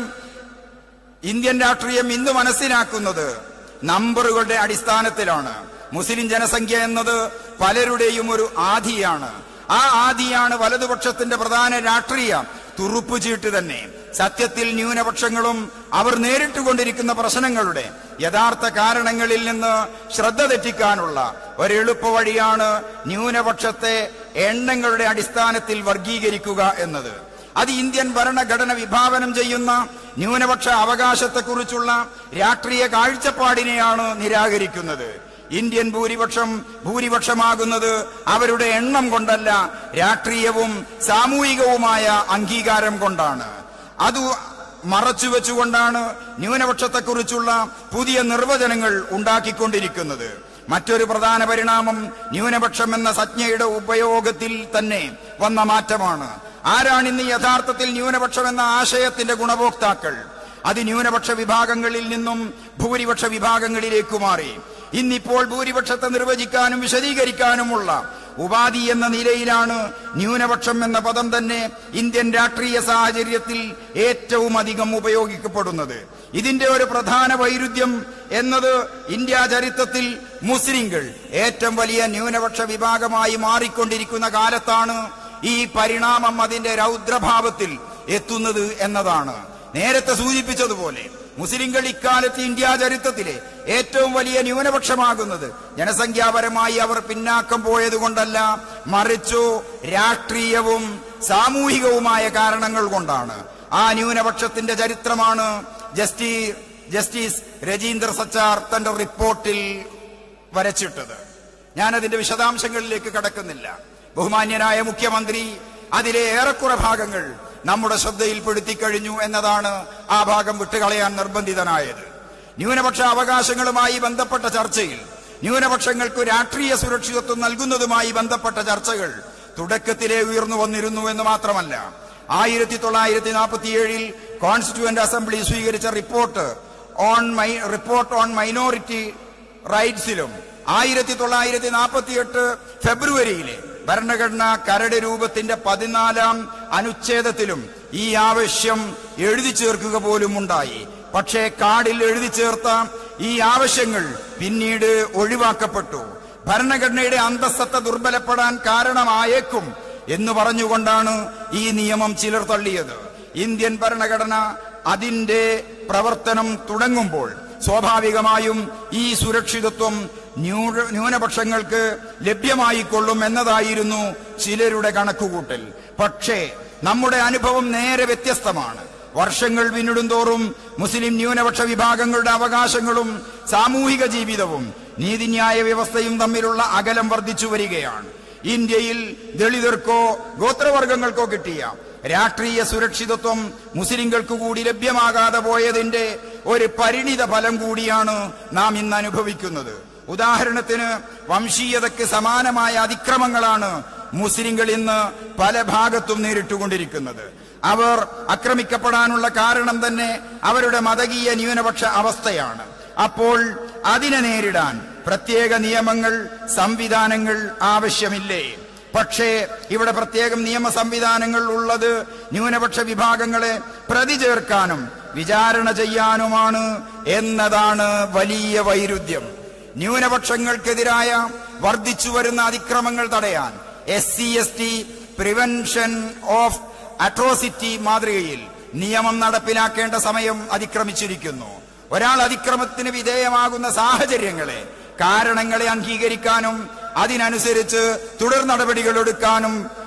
ഇന്ത്യൻ രാഷ്ട്രീയം ഇന്ന് മനസ്സിലാക്കുന്നത് നമ്പറുകളുടെ അടിസ്ഥാനത്തിലാണ് മുസ്ലിം ജനസംഖ്യ എന്നത് പലരുടെയും ഒരു ആധിയാണ് ആ ആധിയാണ് വലതുപക്ഷത്തിന്റെ പ്രധാന രാഷ്ട്രീയ തുറുപ്പുചീട്ട് തന്നെ സത്യത്തിൽ ന്യൂനപക്ഷങ്ങളും അവർ നേരിട്ടുകൊണ്ടിരിക്കുന്ന പ്രശ്നങ്ങളുടെ യഥാർത്ഥ കാരണങ്ങളിൽ നിന്ന് ശ്രദ്ധ തെറ്റിക്കാനുള്ള ഒരെളുപ്പ വഴിയാണ് ന്യൂനപക്ഷത്തെ എണ്ണങ്ങളുടെ അടിസ്ഥാനത്തിൽ വർഗീകരിക്കുക എന്നത് അത് ഇന്ത്യൻ ഭരണഘടന വിഭാവനം ചെയ്യുന്ന ന്യൂനപക്ഷ അവകാശത്തെക്കുറിച്ചുള്ള രാഷ്ട്രീയ കാഴ്ചപ്പാടിനെയാണ് നിരാകരിക്കുന്നത് ഇന്ത്യൻ ഭൂരിപക്ഷം ഭൂരിപക്ഷമാകുന്നത് അവരുടെ എണ്ണം കൊണ്ടല്ല രാഷ്ട്രീയവും സാമൂഹികവുമായ അംഗീകാരം കൊണ്ടാണ് അത് മറച്ചു വെച്ചുകൊണ്ടാണ് ന്യൂനപക്ഷത്തെക്കുറിച്ചുള്ള പുതിയ നിർവചനങ്ങൾ ഉണ്ടാക്കിക്കൊണ്ടിരിക്കുന്നത് മറ്റൊരു പ്രധാന പരിണാമം ന്യൂനപക്ഷം എന്ന സംജ്ഞയുടെ ഉപയോഗത്തിൽ തന്നെ വന്ന മാറ്റമാണ് ആരാണ് ഇന്ന് യഥാർത്ഥത്തിൽ ന്യൂനപക്ഷം എന്ന ആശയത്തിന്റെ ഗുണഭോക്താക്കൾ അത് ന്യൂനപക്ഷ വിഭാഗങ്ങളിൽ നിന്നും ഭൂരിപക്ഷ വിഭാഗങ്ങളിലേക്ക് മാറി ഇന്നിപ്പോൾ ഭൂരിപക്ഷത്തെ നിർവചിക്കാനും വിശദീകരിക്കാനുമുള്ള ഉപാധി എന്ന നിലയിലാണ് ന്യൂനപക്ഷം എന്ന പദം തന്നെ ഇന്ത്യൻ രാഷ്ട്രീയ സാഹചര്യത്തിൽ ഏറ്റവും അധികം ഉപയോഗിക്കപ്പെടുന്നത് ഇതിന്റെ ഒരു പ്രധാന വൈരുദ്ധ്യം എന്നത് ഇന്ത്യ ചരിത്രത്തിൽ മുസ്ലിങ്ങൾ ഏറ്റവും വലിയ ന്യൂനപക്ഷ വിഭാഗമായി മാറിക്കൊണ്ടിരിക്കുന്ന കാലത്താണ് ഈ പരിണാമം അതിന്റെ രൗദ്രഭാവത്തിൽ എത്തുന്നത് എന്നതാണ് നേരത്തെ സൂചിപ്പിച്ചതുപോലെ മുസ്ലിങ്ങൾ ഇക്കാലത്ത് ഇന്ത്യ ചരിത്രത്തിലെ ഏറ്റവും വലിയ ന്യൂനപക്ഷമാകുന്നത് ജനസംഖ്യാപരമായി അവർ പിന്നാക്കം പോയതുകൊണ്ടല്ല മറിച്ചു രാഷ്ട്രീയവും സാമൂഹികവുമായ കാരണങ്ങൾ കൊണ്ടാണ് ആ ന്യൂനപക്ഷത്തിന്റെ ചരിത്രമാണ് ജസ്റ്റി ജസ്റ്റിസ് രജീന്ദ്ര സച്ചാർ തന്റെ റിപ്പോർട്ടിൽ വരച്ചിട്ടത് ഞാനതിന്റെ വിശദാംശങ്ങളിലേക്ക് കടക്കുന്നില്ല ബഹുമാന്യനായ മുഖ്യമന്ത്രി അതിലെ ഏറെക്കുറെ ഭാഗങ്ങൾ നമ്മുടെ ശ്രദ്ധയിൽപ്പെടുത്തി കഴിഞ്ഞു എന്നതാണ് ആ ഭാഗം വിട്ടുകളയാൻ നിർബന്ധിതനായത് ന്യൂനപക്ഷ അവകാശങ്ങളുമായി ബന്ധപ്പെട്ട ചർച്ചയിൽ ന്യൂനപക്ഷങ്ങൾക്ക് രാഷ്ട്രീയ സുരക്ഷിതത്വം നൽകുന്നതുമായി ബന്ധപ്പെട്ട ചർച്ചകൾ തുടക്കത്തിലേ ഉയർന്നു വന്നിരുന്നു എന്ന് മാത്രമല്ല ആയിരത്തി തൊള്ളായിരത്തി നാൽപ്പത്തിയേഴിൽ കോൺസ്റ്റിറ്റ്യൂവന്റ് അസംബ്ലി സ്വീകരിച്ച report on my report on minority റൈറ്റ്സിലും ആയിരത്തി തൊള്ളായിരത്തി നാൽപ്പത്തിയെട്ട് ഫെബ്രുവരിയിലെ ഭരണഘടനാ കരട് രൂപത്തിന്റെ പതിനാലാം അനുച്ഛേദത്തിലും ഈ ആവശ്യം എഴുതി ചേർക്കുക പോലും ഉണ്ടായി പക്ഷേ കാർഡിൽ എഴുതി ചേർത്ത ഈ ആവശ്യങ്ങൾ പിന്നീട് ഒഴിവാക്കപ്പെട്ടു ഭരണഘടനയുടെ അന്തസ്സത്ത ദുർബലപ്പെടാൻ കാരണമായേക്കും എന്ന് പറഞ്ഞുകൊണ്ടാണ് ഈ നിയമം ചിലർ തള്ളിയത് ഇന്ത്യൻ ഭരണഘടന അതിന്റെ പ്രവർത്തനം തുടങ്ങുമ്പോൾ സ്വാഭാവികമായും ഈ സുരക്ഷിതത്വം ന്യൂന- ന്യൂനപക്ഷങ്ങൾക്ക് ലഭ്യമായിക്കൊള്ളും എന്നതായിരുന്നു ചിലരുടെ കണക്കുകൂട്ടൽ പക്ഷേ നമ്മുടെ അനുഭവം നേരെ വ്യത്യസ്തമാണ് വർഷങ്ങൾ പിന്നിടുന്തോറും മുസ്ലിം ന്യൂനപക്ഷ വിഭാഗങ്ങളുടെ അവകാശങ്ങളും സാമൂഹിക ജീവിതവും നീതിന്യായ വ്യവസ്ഥയും തമ്മിലുള്ള അകലം വർദ്ധിച്ചു വരികയാണ് ഇന്ത്യയിൽ ദളിതർക്കോ ഗോത്രവർഗങ്ങൾക്കോ കിട്ടിയ രാഷ്ട്രീയ സുരക്ഷിതത്വം മുസ്ലിങ്ങൾക്ക് കൂടി ലഭ്യമാകാതെ പോയതിന്റെ ഒരു പരിണിത ഫലം കൂടിയാണ് നാം ഇന്ന് അനുഭവിക്കുന്നത് ഉദാഹരണത്തിന് വംശീയതയ്ക്ക് സമാനമായ അതിക്രമങ്ങളാണ് മുസ്ലിങ്ങൾ ഇന്ന് പല ഭാഗത്തും നേരിട്ടുകൊണ്ടിരിക്കുന്നത് അവർ ആക്രമിക്കപ്പെടാനുള്ള കാരണം തന്നെ അവരുടെ മതകീയ ന്യൂനപക്ഷ അവസ്ഥയാണ് അപ്പോൾ അതിനെ നേരിടാൻ പ്രത്യേക നിയമങ്ങൾ സംവിധാനങ്ങൾ ആവശ്യമില്ലേ പക്ഷേ ഇവിടെ പ്രത്യേകം നിയമ സംവിധാനങ്ങൾ ഉള്ളത് ന്യൂനപക്ഷ വിഭാഗങ്ങളെ പ്രതി ചേർക്കാനും വിചാരണ ചെയ്യാനുമാണ് എന്നതാണ് വലിയ വൈരുദ്ധ്യം ന്യൂനപക്ഷങ്ങൾക്കെതിരായ വർദ്ധിച്ചു വരുന്ന അതിക്രമങ്ങൾ തടയാൻ S C S T prevention of atrocity മാതൃകയിൽ നിയമം നടപ്പിലാക്കേണ്ട സമയം അതിക്രമിച്ചിരിക്കുന്നു ഒരാൾ അതിക്രമത്തിന് വിധേയമാകുന്ന സാഹചര്യങ്ങളെ കാരണങ്ങളെ അംഗീകരിക്കാനും അതിനനുസരിച്ച് തുടർ നടപടികൾ എടുക്കാനും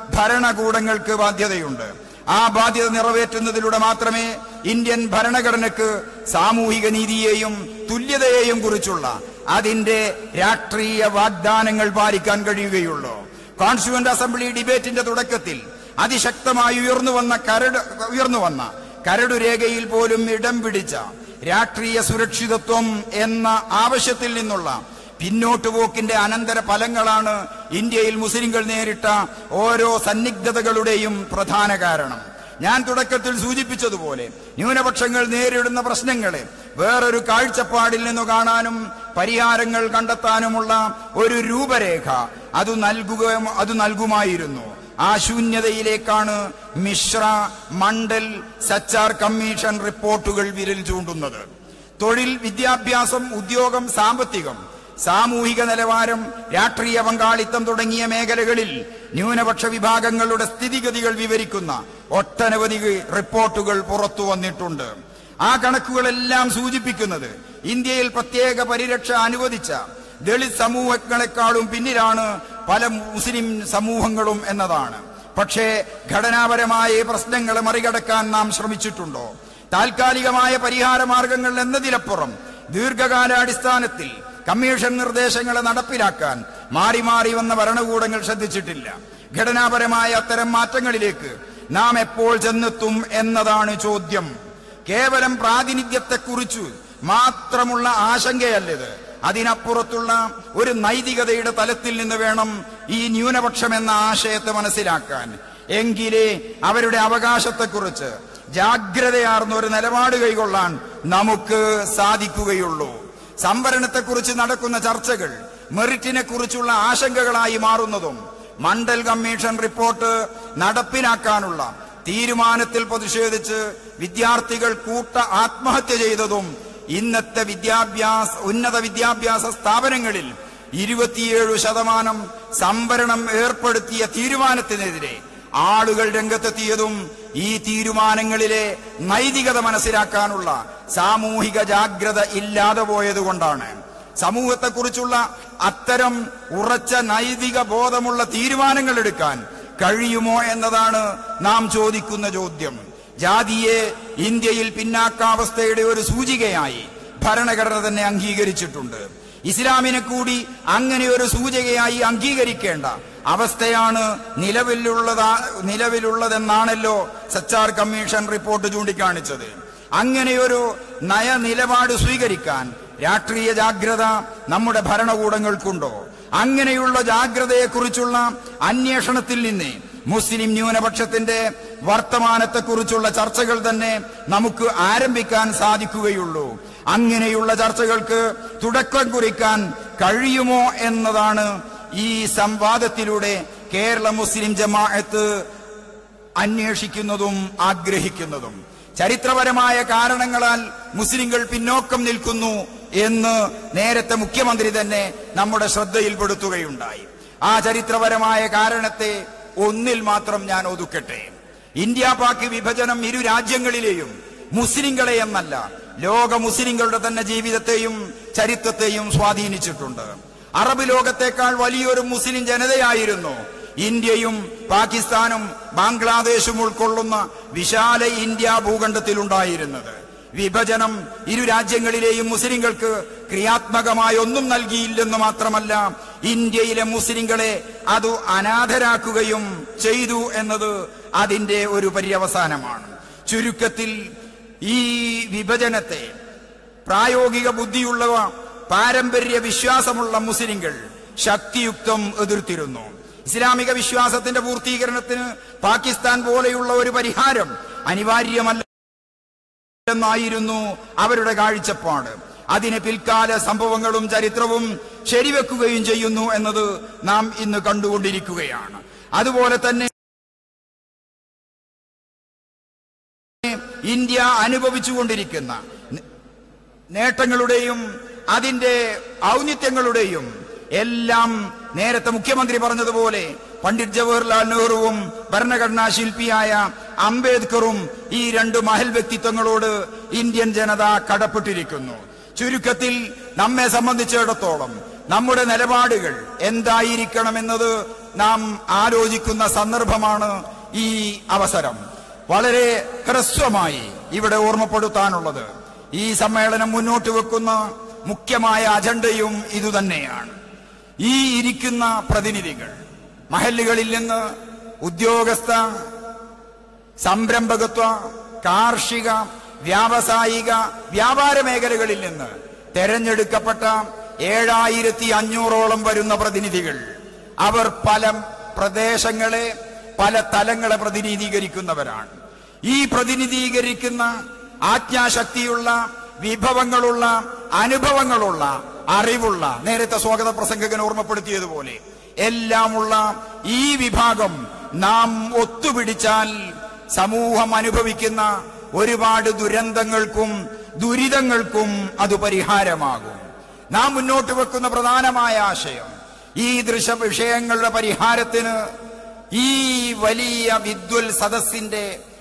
ഭരണകൂടങ്ങൾക്ക് ബാധ്യതയുണ്ട് ആ ബാധ്യത നിറവേറ്റുന്നതിലൂടെ മാത്രമേ ഇന്ത്യൻ ഭരണഘടനയ്ക്ക് സാമൂഹിക നീതിയെയും തുല്യതയെയും കുറിച്ചുള്ള അതിന്റെ രാഷ്ട്രീയ വാഗ്ദാനങ്ങൾ പാലിക്കാൻ കഴിയുകയുള്ളൂ കോൺസ്റ്റിറ്റ്യൂവന്റ് അസംബ്ലി ഡിബേറ്റിന്റെ തുടക്കത്തിൽ അതിശക്തമായി ഉയർന്നു വന്ന കരട് ഉയർന്നു വന്ന കരടുരേഖയിൽ പോലും ഇടം പിടിച്ച രാഷ്ട്രീയ സുരക്ഷിതത്വം എന്ന ആവശ്യത്തിൽ നിന്നുള്ള പിന്നോട്ട് പോക്കിന്റെ അനന്തര ഫലങ്ങളാണ് ഇന്ത്യയിൽ മുസ്ലിങ്ങൾ നേരിട്ട ഓരോ സന്നിഗ്ധതകളുടെയും പ്രധാന കാരണം ഞാൻ തുടക്കത്തിൽ സൂചിപ്പിച്ചതുപോലെ ന്യൂനപക്ഷങ്ങൾ നേരിടുന്ന പ്രശ്നങ്ങളെ വേറൊരു കാഴ്ചപ്പാടിൽ നിന്ന് കാണാനും പരിഹാരങ്ങൾ കണ്ടെത്താനുമുള്ള ഒരു രൂപരേഖ അത് നൽകുക അത് നൽകുമായിരുന്നു ആ ശൂന്യതയിലേക്കാണ് മിശ്ര മണ്ഡൽ സച്ചാർ കമ്മീഷൻ റിപ്പോർട്ടുകൾ വിരൽ ചൂണ്ടുന്നത് തൊഴിൽ വിദ്യാഭ്യാസം ഉദ്യോഗം സാമ്പത്തികം സാമൂഹിക നിലവാരം രാഷ്ട്രീയ പങ്കാളിത്തം തുടങ്ങിയ മേഖലകളിൽ ന്യൂനപക്ഷ വിഭാഗങ്ങളുടെ സ്ഥിതിഗതികൾ വിവരിക്കുന്ന ഒട്ടനവധി റിപ്പോർട്ടുകൾ പുറത്തു വന്നിട്ടുണ്ട് ആ കണക്കുകളെല്ലാം സൂചിപ്പിക്കുന്നത് ഇന്ത്യയിൽ പ്രത്യേക പരിരക്ഷ അനുവദിച്ച ദളിത് സമൂഹങ്ങളെക്കാളും പിന്നിലാണ് പല മുസ്ലിം സമൂഹങ്ങളും എന്നതാണ് പക്ഷേ ഘടനാപരമായ ഈ പ്രശ്നങ്ങളെ മറികടക്കാൻ നാം ശ്രമിച്ചിട്ടുണ്ടോ താൽക്കാലികമായ പരിഹാര മാർഗങ്ങൾ എന്നതിലപ്പുറം ദീർഘകാലാടിസ്ഥാനത്തിൽ കമ്മീഷൻ നിർദ്ദേശങ്ങളെ നടപ്പിലാക്കാൻ മാറി മാറി വന്ന ഭരണകൂടങ്ങൾ ശ്രദ്ധിച്ചിട്ടില്ല ഘടനാപരമായ അത്തരം മാറ്റങ്ങളിലേക്ക് നാം എപ്പോൾ ചെന്നെത്തും എന്നതാണ് ചോദ്യം കേവലം പ്രാതിനിധ്യത്തെക്കുറിച്ച് മാത്രമുള്ള ആശങ്കയല്ലിത് അതിനപ്പുറത്തുള്ള ഒരു നൈതികതയുടെ തലത്തിൽ നിന്ന് വേണം ഈ ന്യൂനപക്ഷം എന്ന ആശയത്തെ മനസ്സിലാക്കാൻ എങ്കിലേ അവരുടെ അവകാശത്തെക്കുറിച്ച് ജാഗ്രതയാർന്ന ഒരു നിലപാട് കൈകൊള്ളാൻ നമുക്ക് സാധിക്കുകയുള്ളൂ സംവരണത്തെക്കുറിച്ച് നടക്കുന്ന ചർച്ചകൾ മെറിറ്റിനെ കുറിച്ചുള്ള ആശങ്കകളായി മാറുന്നതും മണ്ഡൽ കമ്മീഷൻ റിപ്പോർട്ട് നടപ്പിലാക്കാനുള്ള തീരുമാനത്തിൽ പ്രതിഷേധിച്ച് വിദ്യാർത്ഥികൾ കൂട്ട ആത്മഹത്യ ചെയ്തതും ഇന്നത്തെ വിദ്യാഭ്യാസ ഉന്നത വിദ്യാഭ്യാസ സ്ഥാപനങ്ങളിൽ ഇരുപത്തിയേഴ് ശതമാനം സംവരണം ഏർപ്പെടുത്തിയ തീരുമാനത്തിനെതിരെ ആളുകൾ രംഗത്തെത്തിയതും ഈ തീരുമാനങ്ങളിലെ നൈതികത മനസ്സിലാക്കാനുള്ള സാമൂഹിക ജാഗ്രത ഇല്ലാതെ പോയതുകൊണ്ടാണ് സമൂഹത്തെക്കുറിച്ചുള്ള അത്തരം ഉറച്ച നൈതിക ബോധമുള്ള തീരുമാനങ്ങൾ എടുക്കാൻ കഴിയുമോ എന്നതാണ് നാം ചോദിക്കുന്ന ചോദ്യം ജാതിയെ ഇന്ത്യയിൽ പിന്നാക്കാവസ്ഥയുടെ ഒരു സൂചികയായി ഭരണഘടന തന്നെ അംഗീകരിച്ചിട്ടുണ്ട് ഇസ്ലാമിനെ കൂടി അങ്ങനെ ഒരു സൂചികയായി അംഗീകരിക്കേണ്ട അവസ്ഥയാണ് നിലവിലുള്ളതാ നിലവിലുള്ളതെന്നാണല്ലോ സച്ചാർ കമ്മീഷൻ റിപ്പോർട്ട് ചൂണ്ടിക്കാണിച്ചത് അങ്ങനെയൊരു നയനിലപാട് സ്വീകരിക്കാൻ രാഷ്ട്രീയ ജാഗ്രത നമ്മുടെ ഭരണകൂടങ്ങൾക്കുണ്ടോ അങ്ങനെയുള്ള ജാഗ്രതയെക്കുറിച്ചുള്ള അന്വേഷണത്തിൽ നിന്ന് മുസ്ലിം ന്യൂനപക്ഷത്തിന്റെ വർത്തമാനത്തെക്കുറിച്ചുള്ള ചർച്ചകൾ തന്നെ നമുക്ക് ആരംഭിക്കാൻ സാധിക്കുകയുള്ളൂ അങ്ങനെയുള്ള ചർച്ചകൾക്ക് തുടക്കം കുറിക്കാൻ കഴിയുമോ എന്നതാണ് ഈ സംവാദത്തിലൂടെ കേരള മുസ്ലിം ജമാഅത്ത് അന്വേഷിക്കുന്നതും ആഗ്രഹിക്കുന്നതും ചരിത്രപരമായ കാരണങ്ങളാൽ മുസ്ലിങ്ങൾ പിന്നോക്കം നിൽക്കുന്നു എന്ന് നേരത്തെ മുഖ്യമന്ത്രി തന്നെ നമ്മുടെ ശ്രദ്ധയിൽപ്പെടുത്തുകയുണ്ടായി ആ ചരിത്രപരമായ കാരണത്തെ ഒന്നിൽ മാത്രം ഞാൻ ഒതുക്കട്ടെ ഇന്ത്യ പാക് വിഭജനം ഇരു രാജ്യങ്ങളിലെയും മുസ്ലിങ്ങളെ എന്നല്ല ലോക മുസ്ലിങ്ങളുടെ തന്നെ ജീവിതത്തെയും ചരിത്രത്തെയും സ്വാധീനിച്ചിട്ടുണ്ട് അറബ് ലോകത്തെക്കാൾ വലിയൊരു മുസ്ലിം ജനതയായിരുന്നു ഇന്ത്യയും പാകിസ്ഥാനും ബംഗ്ലാദേശും ഉൾക്കൊള്ളുന്ന വിശാല ഇന്ത്യ ഭൂഖണ്ഡത്തിലുണ്ടായിരുന്നത് വിഭജനം ഇരു രാജ്യങ്ങളിലെയും മുസ്ലിങ്ങൾക്ക് ക്രിയാത്മകമായ ഒന്നും നൽകിയില്ലെന്ന് മാത്രമല്ല ഇന്ത്യയിലെ മുസ്ലിങ്ങളെ അത് അനാഥരാക്കുകയും ചെയ്തു എന്നത് അതിന്റെ ഒരു പര്യവസാനമാണ് ചുരുക്കത്തിൽ ഈ വിഭജനത്തെ പ്രായോഗിക ബുദ്ധിയുള്ളവ പാരമ്പര്യ വിശ്വാസമുള്ള മുസ്ലിങ്ങൾ ശക്തിയുക്തം എതിർത്തിരുന്നു ഇസ്ലാമിക വിശ്വാസത്തിന്റെ പൂർത്തീകരണത്തിന് പാകിസ്ഥാൻ പോലെയുള്ള ഒരു പരിഹാരം അനിവാര്യമല്ല എന്നായിരുന്നു അവരുടെ കാഴ്ചപ്പാട് അതിന് പിൽക്കാല സംഭവങ്ങളും ചരിത്രവും ശരിവെക്കുകയും ചെയ്യുന്നു എന്നത് നാം ഇന്ന് കണ്ടുകൊണ്ടിരിക്കുകയാണ് അതുപോലെ തന്നെ ഇന്ത്യ അനുഭവിച്ചുകൊണ്ടിരിക്കുന്ന നേട്ടങ്ങളുടെയും അതിന്റെ ഔന്നിത്യങ്ങളുടെയും എല്ലാം നേരത്തെ മുഖ്യമന്ത്രി പറഞ്ഞതുപോലെ പണ്ഡിറ്റ് ജവഹർലാൽ നെഹ്റുവും ഭരണഘടനാ ശില്പിയായ അംബേദ്കറും ഈ രണ്ട് മഹൽ വ്യക്തിത്വങ്ങളോട് ഇന്ത്യൻ ജനത കടപ്പെട്ടിരിക്കുന്നു ചുരുക്കത്തിൽ നമ്മെ സംബന്ധിച്ചിടത്തോളം നമ്മുടെ നിലപാടുകൾ എന്തായിരിക്കണമെന്നത് നാം ആലോചിക്കുന്ന സന്ദർഭമാണ് ഈ അവസരം വളരെ ഹ്രസ്വമായി ഇവിടെ ഓർമ്മപ്പെടുത്താനുള്ളത് ഈ സമ്മേളനം മുന്നോട്ട് വെക്കുന്ന മുഖ്യമായ അജണ്ടയും ഇതുതന്നെയാണ് ഈ ഇരിക്കുന്ന പ്രതിനിധികൾ മഹല്ലുകളിൽ നിന്ന് ഉദ്യോഗസ്ഥ സംരംഭകത്വ കാർഷിക വ്യാവസായിക വ്യാപാര മേഖലകളിൽ നിന്ന് തെരഞ്ഞെടുക്കപ്പെട്ട ഏഴായിരത്തി അഞ്ഞൂറോളം വരുന്ന പ്രതിനിധികൾ അവർ പല പ്രദേശങ്ങളെ പല തലങ്ങളെ പ്രതിനിധീകരിക്കുന്നവരാണ് ഈ പ്രതിനിധീകരിക്കുന്ന ആജ്ഞാശക്തിയുള്ള വിഭവങ്ങളുള്ള അനുഭവങ്ങളുള്ള അറിവുള്ള നേരത്തെ സ്വാഗത പ്രസംഗകൻ ഓർമ്മപ്പെടുത്തിയതുപോലെ എല്ലാമുള്ള ഈ വിഭാഗം നാം ഒത്തുപിടിച്ചാൽ സമൂഹം അനുഭവിക്കുന്ന ഒരുപാട് ദുരന്തങ്ങൾക്കും ദുരിതങ്ങൾക്കും അത് പരിഹാരമാകും നാം മുന്നോട്ട് വെക്കുന്ന പ്രധാനമായ ആശയം ഈ ദൃശ്യ വിഷയങ്ങളുടെ പരിഹാരത്തിന് ഈ വലിയ വിദ്വൽ സദസ്സിന്റെ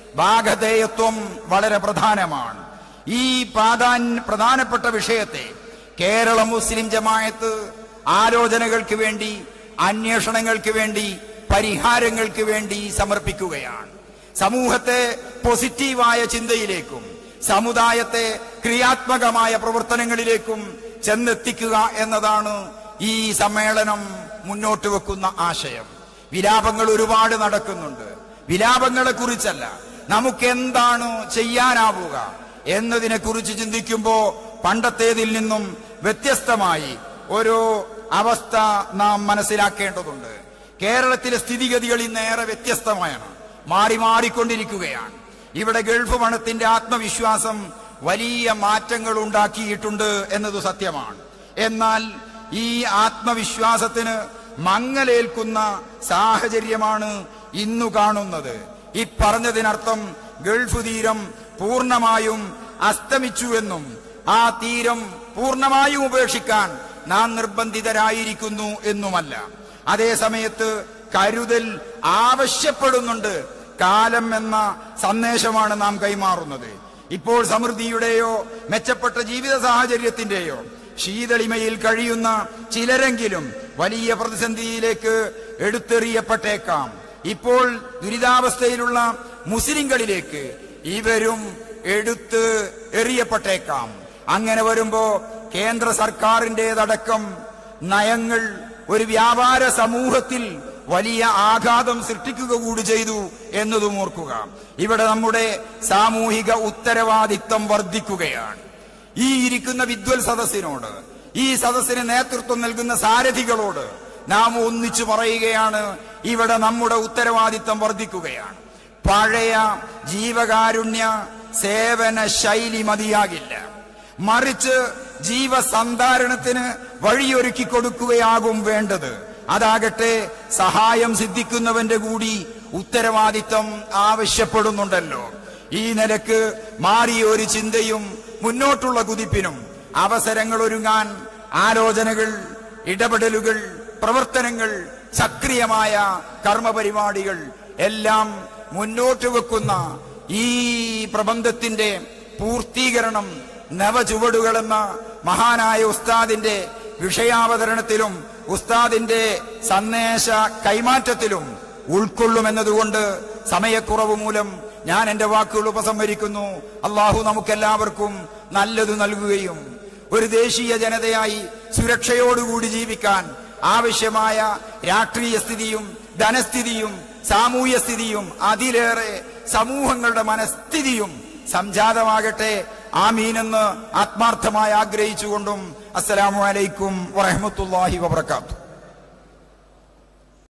ഭാഗധേയത്വം വളരെ പ്രധാനമാണ് ഈ പ്രാധാൻ പ്രധാനപ്പെട്ട വിഷയത്തെ കേരള മുസ്ലിം ജമായത്ത് ആലോചനകൾക്ക് വേണ്ടി അന്വേഷണങ്ങൾക്ക് വേണ്ടി പരിഹാരങ്ങൾക്ക് വേണ്ടി സമർപ്പിക്കുകയാണ് സമൂഹത്തെ പോസിറ്റീവായ ചിന്തയിലേക്കും സമുദായത്തെ ക്രിയാത്മകമായ പ്രവർത്തനങ്ങളിലേക്കും ചെന്നെത്തിക്കുക എന്നതാണ് ഈ സമ്മേളനം മുന്നോട്ട് വെക്കുന്ന ആശയം വിലാപങ്ങൾ ഒരുപാട് നടക്കുന്നുണ്ട് വിലാപങ്ങളെ കുറിച്ചല്ല നമുക്ക് എന്താണ് ചെയ്യാനാവുക എന്നതിനെ കുറിച്ച് ചിന്തിക്കുമ്പോൾ പണ്ടത്തേതിൽ നിന്നും വ്യത്യസ്തമായി ഒരു അവസ്ഥ നാം മനസ്സിലാക്കേണ്ടതുണ്ട് കേരളത്തിലെ സ്ഥിതിഗതികൾ ഇന്നേറെ വ്യത്യസ്തമാണ് മാറി മാറിക്കൊണ്ടിരിക്കുകയാണ് ഇവിടെ ഗൾഫ് പണത്തിന്റെ ആത്മവിശ്വാസം വലിയ മാറ്റങ്ങൾ ഉണ്ടാക്കിയിട്ടുണ്ട് എന്നത് സത്യമാണ് എന്നാൽ ഈ ആത്മവിശ്വാസത്തിന് മങ്ങലേൽക്കുന്ന സാഹചര്യമാണ് ഇന്നു കാണുന്നത് ഈ പറഞ്ഞതിനർത്ഥം ഗൾഫ് തീരം പൂർണ്ണമായും അസ്തമിച്ചുവെന്നും ആ തീരം പൂർണ്ണമായും ഉപേക്ഷിക്കാൻ നാം നിർബന്ധിതരായിരിക്കുന്നു എന്നുമല്ല അതേ സമയത്ത് കരുതൽ ആവശ്യപ്പെടുന്നുണ്ട് കാലം എന്ന സന്ദേശമാണ് നാം കൈമാറുന്നത് ഇപ്പോൾ സമൃദ്ധിയുടെയോ മെച്ചപ്പെട്ട ജീവിത സാഹചര്യത്തിന്റെയോ ശീതളിമയിൽ കഴിയുന്ന ചിലരെങ്കിലും വലിയ പ്രതിസന്ധിയിലേക്ക് എടുത്തെറിയപ്പെട്ടേക്കാം ഇപ്പോൾ ദുരിതാവസ്ഥയിലുള്ള മുസ്ലിങ്ങളിലേക്ക് ഇവരും എടുത്ത് എറിയപ്പെട്ടേക്കാം അങ്ങനെ വരുമ്പോ കേന്ദ്ര സർക്കാരിൻ്റെതടക്കം നയങ്ങൾ ഒരു വ്യാപാര സമൂഹത്തിൽ വലിയ ആഘാതം സൃഷ്ടിക്കുക കൂടി ചെയ്തു എന്നതും ഓർക്കുക ഇവിടെ നമ്മുടെ സാമൂഹിക ഉത്തരവാദിത്തം വർദ്ധിക്കുകയാണ് ഈ ഇരിക്കുന്ന വിദ്വൽ സദസ്സിനോട് ഈ സദസ്സിന് നേതൃത്വം നൽകുന്ന സാരഥികളോട് നാം ഒന്നിച്ചു പറയുകയാണ് ഇവിടെ നമ്മുടെ ഉത്തരവാദിത്തം വർദ്ധിക്കുകയാണ് പഴയ ജീവകാരുണ്യ സേവന ശൈലി മതിയാകില്ല മറിച്ച് ജീവസന്ധാരണത്തിന് വഴിയൊരുക്കി കൊടുക്കുകയാകും വേണ്ടത് അതാകട്ടെ സഹായം സിദ്ധിക്കുന്നവന്റെ കൂടി ഉത്തരവാദിത്തം ആവശ്യപ്പെടുന്നുണ്ടല്ലോ ഈ നിലക്ക് മാറിയ ഒരു ചിന്തയും മുന്നോട്ടുള്ള കുതിപ്പിനും അവസരങ്ങൾ ഒരുങ്ങാൻ ആലോചനകൾ ഇടപെടലുകൾ പ്രവർത്തനങ്ങൾ സക്രിയമായ കർമ്മപരിപാടികൾ എല്ലാം മുന്നോട്ട് വെക്കുന്ന ഈ പ്രബന്ധത്തിന്റെ പൂർത്തീകരണം നവചുവടുകളെന്ന മഹാനായ ഉസ്താദിന്റെ വിഷയാവതരണത്തിലും ഉസ്താദിന്റെ സന്ദേശ കൈമാറ്റത്തിലും ഉൾക്കൊള്ളുമെന്നതുകൊണ്ട് സമയക്കുറവ് മൂലം ഞാൻ എന്റെ വാക്കുകൾ ഉപസംഹരിക്കുന്നു അള്ളാഹു നമുക്കെല്ലാവർക്കും നല്ലത് നൽകുകയും ഒരു ദേശീയ ജനതയായി സുരക്ഷയോടുകൂടി ജീവിക്കാൻ ആവശ്യമായ രാഷ്ട്രീയ സ്ഥിതിയും ധനസ്ഥിതിയും സാമൂഹ്യ സ്ഥിതിയും അതിലേറെ സമൂഹങ്ങളുടെ മനസ്ഥിതിയും സംജാതമാകട്ടെ ആമീനെന്ന് ആത്മാർത്ഥമായി ആഗ്രഹിച്ചുകൊണ്ടും അസ്സലാമു അലൈക്കും വറഹമത്തുല്ലാഹി വബർക്കാത്തു